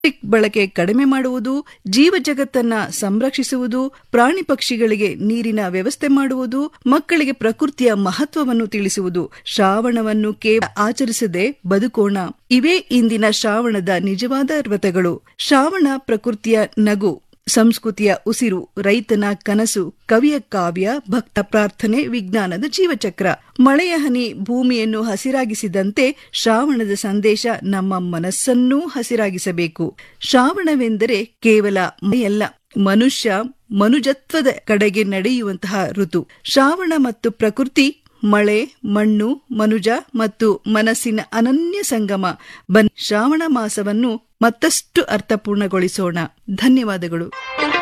plastic ಬಳಕೆ ಕಡಿಮೆ ಮಾಡುವುದು ಜೀವ ಜಗತ್ತನ್ನ ಸಂರಕ್ಷಿಸುವುದು ಪ್ರಾಣಿ ಪಕ್ಷಿಗಳಿಗೆ ನೀರಿನ ವ್ಯವಸ್ಥೆ ಮಾಡುವುದು ಮಕ್ಕಳಿಗೆ ಪ್ರಕೃತಿಯ ಮಹತ್ವವನ್ನು ತಿಳಿಸುವುದು ಶ್ರಾವಣವನ್ನು ಕೇವಲ ಆಚರಿಸದೆ ಬದುಕೋಣ ಇವೇ ಇಂದಿನ ಶ್ರಾವಣದ ನಿಜವಾದ ವ್ರತಗಳು ಶ್ರಾವಣ ಪ್ರಕೃತಿಯ ನಗು ಸಂಸ್ಕೃತಿಯ ಉಸಿರು ರೈತನ ಕನಸು ಕವಿಯ ಕಾವ್ಯ ಭಕ್ತ ಪ್ರಾರ್ಥನೆ ವಿಜ್ಞಾನದ ಜೀವಚಕ್ರ ಮಳೆಯ ಹನಿ ಭೂಮಿಯನ್ನು ಹಸಿರಾಗಿಸಿದಂತೆ ಶ್ರಾವಣದ ಸಂದೇಶ ನಮ್ಮ ಮನಸ್ಸನ್ನೂ ಹಸಿರಾಗಿಸಬೇಕು ಶ್ರಾವಣವೆಂದರೆ ಕೇವಲ ಮಳೆಯಲ್ಲ ಮನುಷ್ಯ ಮನುಜತ್ವದ ಕಡೆಗೆ ನಡೆಯುವಂತಹ ಋತು ಶ್ರಾವಣ ಮತ್ತು ಪ್ರಕೃತಿ ಮಳೆ ಮಣ್ಣು ಮನುಜ ಮತ್ತು ಮನಸ್ಸಿನ ಅನನ್ಯ ಸಂಗಮ ಬನ್ನಿ ಶ್ರಾವಣ ಮಾಸವನ್ನು ಮತ್ತಷ್ಟು ಅರ್ಥಪೂರ್ಣಗೊಳಿಸೋಣ ಧನ್ಯವಾದಗಳು